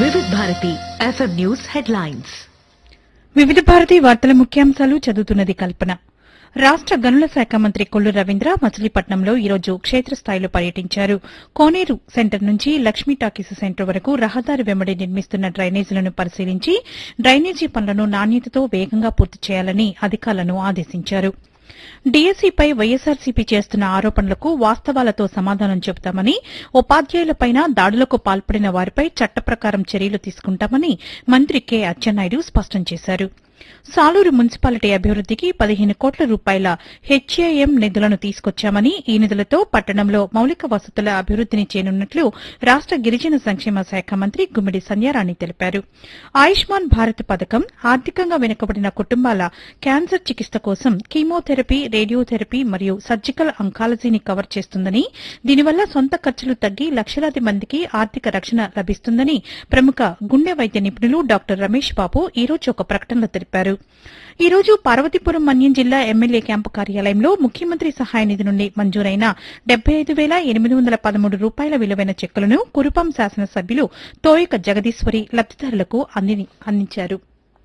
వివిధ Bharati FM news headlines వివిధ భారతి వార్తల ముఖ్యాంశాలు చదువుతున్నది కల్పన రాష్ట గనుల శాఖ మంత్రి కొల్లు రవీంద్ర మచిలీపట్నంలో ఈరోజు క్షేత్రస్థాయిలో పర్యటించారు కోనేరు సెంటర్ నుంచి లక్ష్మీ టాకీస్ సెంటర్ వరకు రహదారి వెంబడి నిర్మిస్తున్న డ్రైనేజీలను పరిశీలించి డ్రైనేజీ పనులను నాణ్యతతో వేగంగా పూర్తి చేయాలని అధికారులను ఆదేశించారు డీఎస్సీపై వైఎస్సార్సీపీ చేస్తున్న ఆరోపణలకు వాస్తవాలతో సమాధానం చెబుతామని ఉపాధ్యాయులపైన దాడులకు పాల్పడిన వారిపై చట్ట ప్రకారం చర్యలు తీసుకుంటామని మంత్రి కె అచ్చెన్నాయుడు స్పష్టం చేశారు సాలూరు మున్సిపాలిటీ అభివృద్దికి పదిహేను కోట్ల రూపాయల హెచ్ఏఎం నిధులను తీసుకొచ్చామని ఈ నిధులతో పట్టణంలో మౌలిక వసతుల అభివృద్దిని చేయనున్నట్లు రాష్ట గిరిజన సంక్షేమ శాఖ మంత్రి గుమ్మిడి సంధ్యారాణి తెలిపారు ఆయుష్మాన్ భారత్ పథకం ఆర్థికంగా వెనుకబడిన కుటుంబాల క్యాన్సర్ చికిత్స కోసం కీమోథెరపీ రేడియోథెరపీ మరియు సర్జికల్ అంకాలజీని కవర్ చేస్తుందని దీనివల్ల సొంత ఖర్చులు తగ్గి లక్షలాది మందికి ఆర్థిక రక్షణ లభిస్తుందని ప్రముఖ గుండె వైద్య నిపుణులు డాక్టర్ రమేష్ బాబు ఈ రోజు ఒక ప్రకటనలో తెలిపారు ఈ రోజు పార్వతీపురం మన్యం జిల్లా ఎమ్మెల్యే క్యాంపు కార్యాలయంలో ముఖ్యమంత్రి సహాయ నిధి నుండి మంజూరైన డెబ్బై ఐదు వేల ఎనిమిది వందల పదమూడు రూపాయల విలువైన చెక్కులను కురుపాం శాసనసభ్యులు తోయక జగదీశ్వరి లబ్దిదారులకు అందిని- అందించారు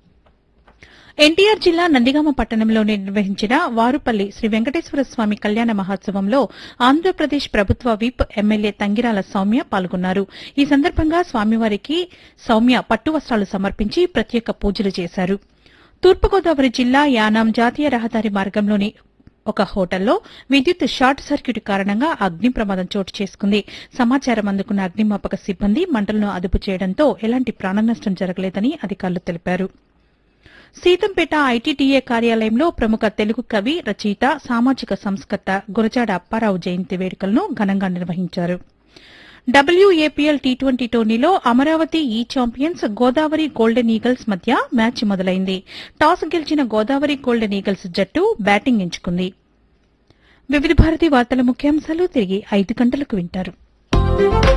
ఎన్టీఆర్ జిల్లా నందిగామ పట్టణంలో నిర్వహించిన వారుపల్లి శ్రీ వెంకటేశ్వర స్వామి కళ్యాణ మహోత్సవంలో ఆంధ్రప్రదేశ్ ప్రభుత్వ విప్ ఎమ్మెల్యే తంగిరాల సౌమ్య పాల్గొన్నారు ఈ సందర్భంగా స్వామివారికి సౌమ్య పట్టు వస్త్రాలు సమర్పించి ప్రత్యేక పూజలు చేశారు తూర్పుగోదావరి జిల్లా యానాం జాతీయ రహదారి మార్గంలోని ఒక హోటల్లో విద్యుత్ షార్ట్ సర్క్యూట్ కారణంగా అగ్ని ప్రమాదం చోటు చేసుకుంది సమాచారం అందుకున్న అగ్నిమాపక సిబ్బంది మంటలను అదుపు చేయడంతో ఎలాంటి ప్రాణనష్టం జరగలేదని అధికారులు తెలిపారు సీతంపేట ఐటీడీఏ కార్యాలయంలో ప్రముఖ తెలుగు కవి రచయిత సామాజిక సంస్కర్త గురజాడ అప్పారావు జయంతి వేడుకలను ఘనంగా నిర్వహించారు డబ్ల్యూఏపీఎల్ టీ ట్వంటీ టోర్నీలో అమరావతి ఈ ఛాంపియన్స్ గోదావరి గోల్డెన్ ఈగల్స్ మధ్య మ్యాచ్ మొదలైంది టాస్ గెలిచిన గోదావరి గోల్డెన్ ఈగల్స్ జట్టు బ్యాటింగ్ ఎంచుకుంది వివిధ భారతి వార్తల ముఖ్యాంశాలు తిరిగి ఐదు గంటలకు వింటారు